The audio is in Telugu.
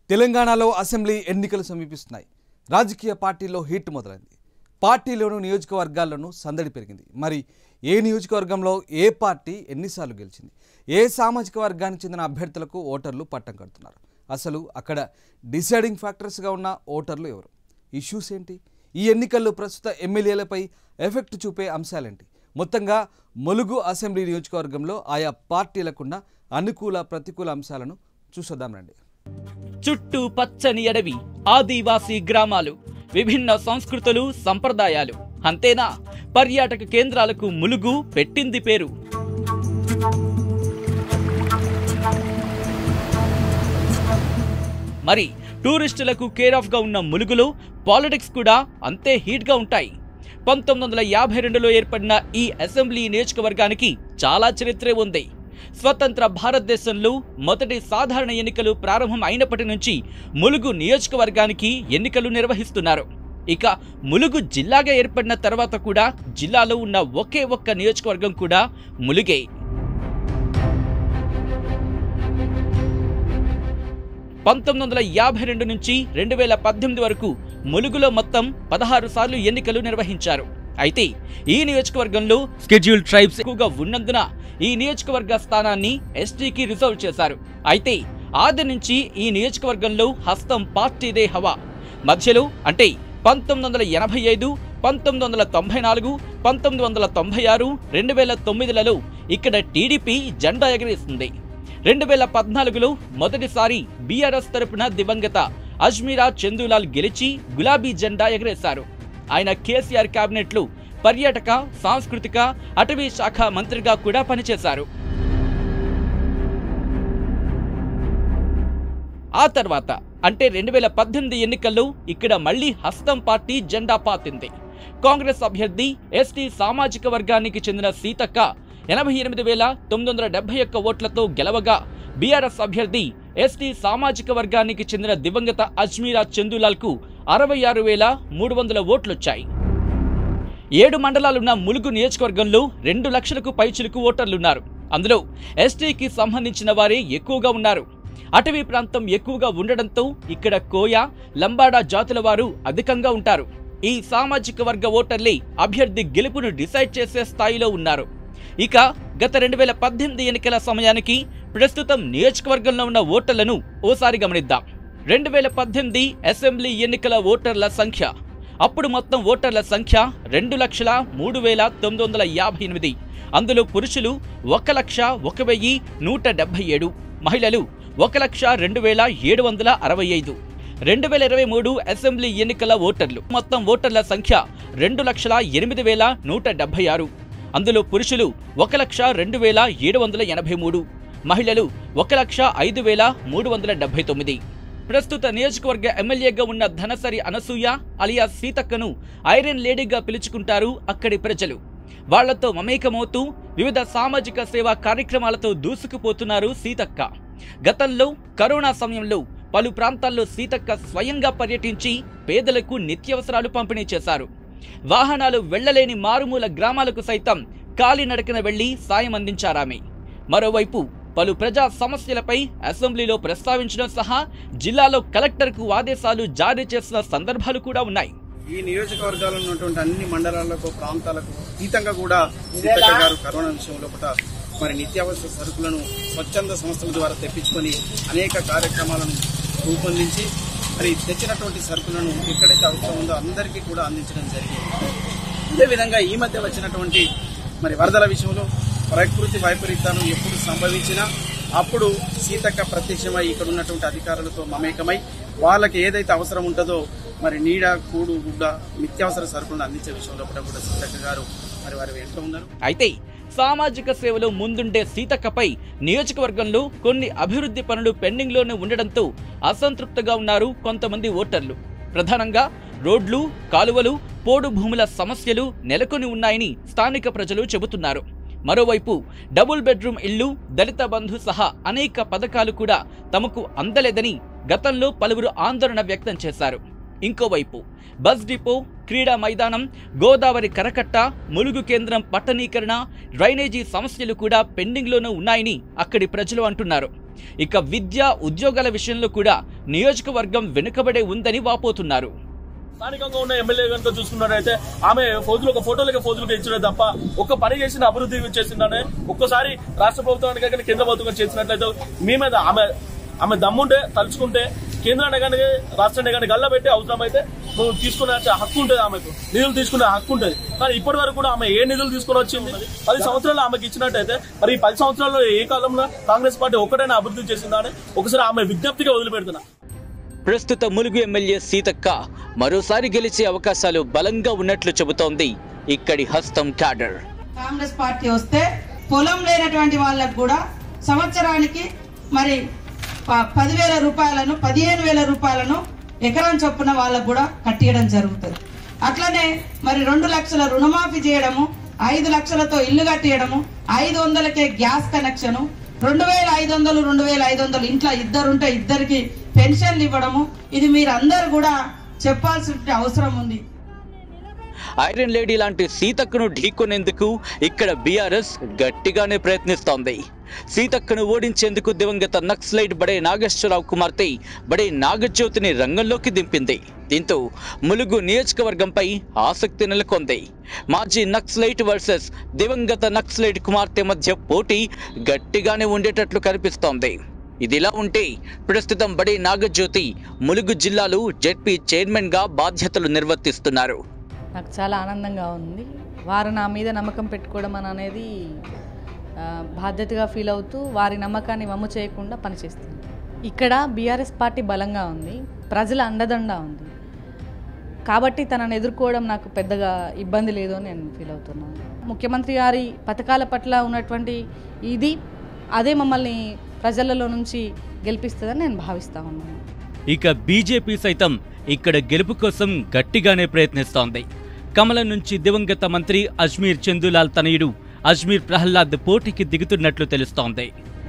తెలంగాణలో అసెంబ్లీ ఎన్నికలు సమీపిస్తున్నాయి రాజకీయ పార్టీల్లో హీట్ మొదలైంది పార్టీలోను నియోజకవర్గాల్లోనూ సందడి పెరిగింది మరి ఏ నియోజకవర్గంలో ఏ పార్టీ ఎన్నిసార్లు గెలిచింది ఏ సామాజిక వర్గానికి చెందిన అభ్యర్థులకు ఓటర్లు పట్టం కడుతున్నారు అసలు అక్కడ డిసైడింగ్ ఫ్యాక్టర్స్గా ఉన్న ఓటర్లు ఎవరు ఇష్యూస్ ఏంటి ఈ ఎన్నికల్లో ప్రస్తుత ఎమ్మెల్యేలపై ఎఫెక్ట్ చూపే అంశాలేంటి మొత్తంగా ములుగు అసెంబ్లీ నియోజకవర్గంలో ఆయా పార్టీలకున్న అనుకూల ప్రతికూల అంశాలను చూసొద్దాం రండి చుట్టూ పచ్చని అడవి ఆదివాసీ గ్రామాలు విభిన్న సంస్కృతులు సంప్రదాయాలు అంతేనా పర్యాటక కేంద్రాలకు ములుగు పెట్టింది పేరు మరి టూరిస్టులకు కేర్ ఆఫ్ గా ఉన్న ములుగులో పాలిటిక్స్ కూడా అంతే హీట్ గా ఉంటాయి పంతొమ్మిది వందల యాభై రెండులో ఏర్పడిన ఈ అసెంబ్లీ నియోజకవర్గానికి చాలా చరిత్రే ఉంది స్వతంత్ర భారతదేశంలో మొదటి సాధారణ ఎన్నికలు ప్రారంభం అయినప్పటి నుంచి ములుగు నియోజకవర్గానికి ఎన్నికలు నిర్వహిస్తున్నారు ఇక ములుగు జిల్లాగా ఏర్పడిన తర్వాత కూడా జిల్లాలో ఉన్న ఒకే ఒక్క నియోజకవర్గం కూడా ములుగే పంతొమ్మిది వందల యాభై రెండు నుంచి రెండు వేల పద్దెనిమిది వరకు ములుగులో మొత్తం పదహారు సార్లు ఎన్నికలు నిర్వహించారు అయితే ఈ నియోజకవర్గంలో స్కెడ్యూల్ ట్రైబ్స్ ఎక్కువగా ఉన్నందున ఈ నియోజకవర్గ స్థానాన్ని ఎస్టీకి రిజర్వ్ చేశారు అయితే ఆది నుంచి ఈ నియోజకవర్గంలో హస్తం పార్టీదే హవా మధ్యలో అంటే పంతొమ్మిది వందల ఎనభై ఐదు పంతొమ్మిది వందల తొంభై నాలుగు పంతొమ్మిది వందల తొంభై ఆరు రెండు వేల తొమ్మిదిలలో ఇక్కడ టీడీపీ జెండా ఎగరేస్తుంది రెండు వేల పద్నాలుగులో మొదటిసారి బీఆర్ఎస్ తరపున దివంగత అజ్మీరా చందూలాల్ గెలిచి గులాబీ జెండా ఎగరేశారు ఆయన కేసీఆర్ కేబినెట్లో పర్యాటక సాంస్కృతిక అటవీ శాఖ మంత్రిగా కూడా పనిచేశారు ఆ తర్వాత అంటే రెండు వేల పద్దెనిమిది ఎన్నికల్లో ఇక్కడ మళ్లీ హస్తం పార్టీ జెండా పాతింది కాంగ్రెస్ అభ్యర్థి ఎస్టీ సామాజిక వర్గానికి చెందిన సీతక్క ఎనభై ఎనిమిది వేల తొమ్మిది వందల డెబ్బై ఒక్క ఓట్లతో గెలవగా బీఆర్ఎస్ అభ్యర్థి ఎస్టీ సామాజిక వర్గానికి చెందిన దివంగత అజ్మీరా చందూలాల్కు అరవై ఆరు వేల మూడు వందల ఓట్లొచ్చాయి ఏడు మండలాలున్న ములుగు నియోజకవర్గంలో రెండు లక్షలకు పైచులకు ఓటర్లున్నారు అందులో ఎస్టీకి సంబంధించిన వారే ఎక్కువగా ఉన్నారు అటవీ ప్రాంతం ఎక్కువగా ఉండడంతో ఇక్కడ కోయ లంబాడా జాతుల వారు అధికంగా ఉంటారు ఈ సామాజిక వర్గ ఓటర్లే అభ్యర్థి గెలుపును డిసైడ్ చేసే స్థాయిలో ఉన్నారు ఇక గత రెండు వేల పద్దెనిమిది ఎన్నికల సమయానికి ప్రస్తుతం నియోజకవర్గంలో ఉన్న ఓటర్లను ఓసారి గమనిద్దాం రెండు వేల పద్దెనిమిది అసెంబ్లీ ఎన్నికల ఓటర్ల సంఖ్య అప్పుడు మొత్తం ఓటర్ల సంఖ్య రెండు లక్షల మూడు వేల తొమ్మిది వందల యాభై ఎనిమిది అందులో పురుషులు ఒక లక్ష ఒక వెయ్యి నూట డెబ్బై ఏడు మహిళలు ఒక లక్ష రెండు వేల ఏడు వందల అరవై ఐదు రెండు వేల ఇరవై మూడు అసెంబ్లీ ఎన్నికల ఓటర్లు మొత్తం ఓటర్ల సంఖ్య రెండు లక్షల ఎనిమిది వేల నూట డెబ్బై ఆరు అందులో పురుషులు ఒక లక్ష రెండు వేల ఏడు వందల ఎనభై మూడు మహిళలు ఒక లక్ష ఐదు వేల మూడు వందల డెబ్బై తొమ్మిది ప్రస్తుత నియోజకవర్గ ఎమ్మెల్యేగా ఉన్న ధనసరి అనసూయ అలియా సీతక్కను ఐరన్ లేడీగా పిలుచుకుంటారు అక్కడి ప్రజలు వాళ్లతో మమేకమవుతూ వివిధ సామాజిక సేవా కార్యక్రమాలతో దూసుకుపోతున్నారు సీతక్క గతంలో కరోనా సమయంలో పలు ప్రాంతాల్లో సీతక్క స్వయంగా పర్యటించి పేదలకు నిత్యావసరాలు పంపిణీ చేశారు వాహనాలు వెళ్లలేని మారుమూల గ్రామాలకు సైతం కాలినడకన వెళ్లి సాయం అందించారామె మరోవైపు పలు ప్రజా సమస్యలపై అసెంబ్లీలో ప్రస్తావించడం సహా జిల్లాలో కలెక్టర్కు ఆదేశాలు జారీ చేసిన సందర్భాలు కూడా ఉన్నాయి ఈ నియోజకవర్గాల్లో ఉన్నటువంటి అన్ని మండలాలకు ప్రాంతాలకు అతీతంగా కూడా సీతక్క గారు కరోనా విషయంలో కూడా మరి నిత్యావసర సరుకులను స్వచ్ఛంద సంస్థల ద్వారా తెప్పించుకొని అనేక కార్యక్రమాలను రూపొందించి మరి తెచ్చినటువంటి సరుకులను ఎక్కడైతే అవసరం ఉందో అందరికీ కూడా అందించడం జరిగింది అదేవిధంగా ఈ మధ్య వచ్చినటువంటి మరి వరదల విషయంలో ప్రకృతి వైపరీత్యాలు ఎప్పుడు సంభవించినా అప్పుడు సీతక్క ప్రత్యక్షమై ఇక్కడ ఉన్నటువంటి అధికారులతో మమేకమై వాళ్ళకి ఏదైతే అవసరం ఉంటుందో మరి నీడ కూడు గుడ్డ నిత్యావసర సరుకులను అందించే విషయంలో కూడా కూడా సీతక్క గారు మరి వారి వెంట ఉన్నారు అయితే సామాజిక సేవలో ముందుండే సీతక్కపై నియోజకవర్గంలో కొన్ని అభివృద్ధి పనులు పెండింగ్లోనే ఉండడంతో అసంతృప్తిగా ఉన్నారు కొంతమంది ఓటర్లు ప్రధానంగా రోడ్లు కాలువలు పోడు భూముల సమస్యలు నెలకొని ఉన్నాయని స్థానిక ప్రజలు చెబుతున్నారు మరోవైపు డబుల్ బెడ్రూమ్ ఇల్లు దళిత బంధు సహా అనేక పథకాలు కూడా తమకు అందలేదని గతంలో పలువురు ఆందోళన వ్యక్తం చేశారు ఇంకోవైపు బస్ డిపో క్రీడా మైదానం గోదావరి కరకట్ట ములుగు కేంద్రం పట్టణీకరణ డ్రైనేజీ సమస్యలు కూడా పెండింగ్లోనూ ఉన్నాయని అక్కడి ప్రజలు అంటున్నారు ఇక విద్య ఉద్యోగాల విషయంలో కూడా నియోజకవర్గం వెనుకబడే ఉందని వాపోతున్నారు స్థానికంగా ఉన్న ఎమ్మెల్యే కనుక చూసుకున్నట్టయితే ఆమె ఫోజులు ఒక ఫోటోలకి ఫోజులకు ఇచ్చడే తప్ప ఒక్క పని చేసిన అభివృద్ధి చేసిందనే ఒక్కసారి రాష్ట్ర ప్రభుత్వానికి కానీ కేంద్ర ప్రభుత్వం చేసినట్లయితే మీ మీద ఆమె ఆమె దమ్ముంటే తలుచుకుంటే కేంద్రాన్ని కానీ రాష్ట్రాన్ని కానీ గల్ల పెట్టి అవసరమైతే నువ్వు తీసుకునే హక్కు ఉంటుంది ఆమెకు నిధులు తీసుకునే హక్కు ఉంటుంది కానీ ఇప్పటి వరకు కూడా ఆమె ఏ నిధులు తీసుకుని వచ్చింది పది సంవత్సరాలు ఆమెకి ఇచ్చినట్టయితే మరి ఈ పది సంవత్సరాల్లో ఏ కాలంలో కాంగ్రెస్ పార్టీ ఒక్కటైనా అభివృద్ధి చేసిందా అని ఒకసారి ఆమె విజ్ఞప్తిగా వదిలిపెడుతున్నా ప్రస్తుత ములుగు ఎమ్మెల్యే సీతక్క మరోసారి గెలిచే అవకాశాలు బలంగా ఉన్నట్లు చెబుతోంది ఇక్కడి హస్తం క్యాడర్ కాంగ్రెస్ పార్టీ వస్తే పొలం లేనటువంటి వాళ్ళకు కూడా సంవత్సరానికి మరి ప- పదివేల రూపాయలను పదిహేను వేల రూపాయలను ఎకరం చొప్పున వాళ్ళకు కూడా కట్టియడం జరుగుతుంది అట్లనే మరి రెండు లక్షల రుణమాఫీ చేయడము ఐదు లక్షలతో ఇల్లు కట్టియడము ఐదు వందలకే గ్యాస్ కనెక్షను రెండు వేల ఐదు వందలు రెండు వేల ఐదు వందలు ఇంట్లో ఇద్దరుంటే ఇద్దరికి పెన్షన్లు ఇవ్వడము ఇది మీరందరూ కూడా చెప్పాల్సిన అవసరం ఉంది ఐరన్ లేడీ లాంటి సీతక్కను ఢీకొనేందుకు ఇక్కడ బీఆర్ఎస్ గట్టిగానే ప్రయత్నిస్తోంది సీతక్కను ఓడించేందుకు దివంగత నక్సలైట్ బడే నాగేశ్వరరావు కుమార్తె బడే నాగజ్యోతిని రంగంలోకి దింపింది దీంతో ములుగు నియోజకవర్గంపై ఆసక్తి నెలకొంది మాజీ నక్సలైట్ వర్సెస్ దివంగత నక్సలైట్ కుమార్తె మధ్య పోటీ గట్టిగానే ఉండేటట్లు కనిపిస్తోంది ఇదిలా ఉంటే ప్రస్తుతం బడే నాగజ్యోతి ములుగు జిల్లాలో జెడ్పీ చైర్మన్ గా బాధ్యతలు నిర్వర్తిస్తున్నారు నాకు చాలా ఆనందంగా ఉంది వారు నా మీద నమ్మకం పెట్టుకోవడం అని అనేది ఆ, బాధ్యతగా ఫీల్ అవుతూ వారి నమ్మకాన్ని వమ్ము చేయకుండా పనిచేస్తుంది ఇక్కడ బీఆర్ఎస్ పార్టీ బలంగా ఉంది ప్రజల అండదండ ఉంది కాబట్టి తనను ఎదుర్కోవడం నాకు పెద్దగా ఇబ్బంది లేదు అని నేను ఫీల్ అవుతున్నాను ముఖ్యమంత్రి గారి పథకాల పట్ల ఉన్నటువంటి ఇది అదే మమ్మల్ని ప్రజలలో నుంచి గెలిపిస్తుందని నేను భావిస్తా ఉన్నాను ఇక బీజేపీ సైతం ఇక్కడ గెలుపు కోసం గట్టిగానే ప్రయత్నిస్తోంది కమలం నుంచి దివంగత మంత్రి అజ్మీర్ చందులాల్ తనయుడు అజ్మీర్ ప్రహ్లాద్ పోటీకి దిగుతున్నట్లు తెలుస్తోంది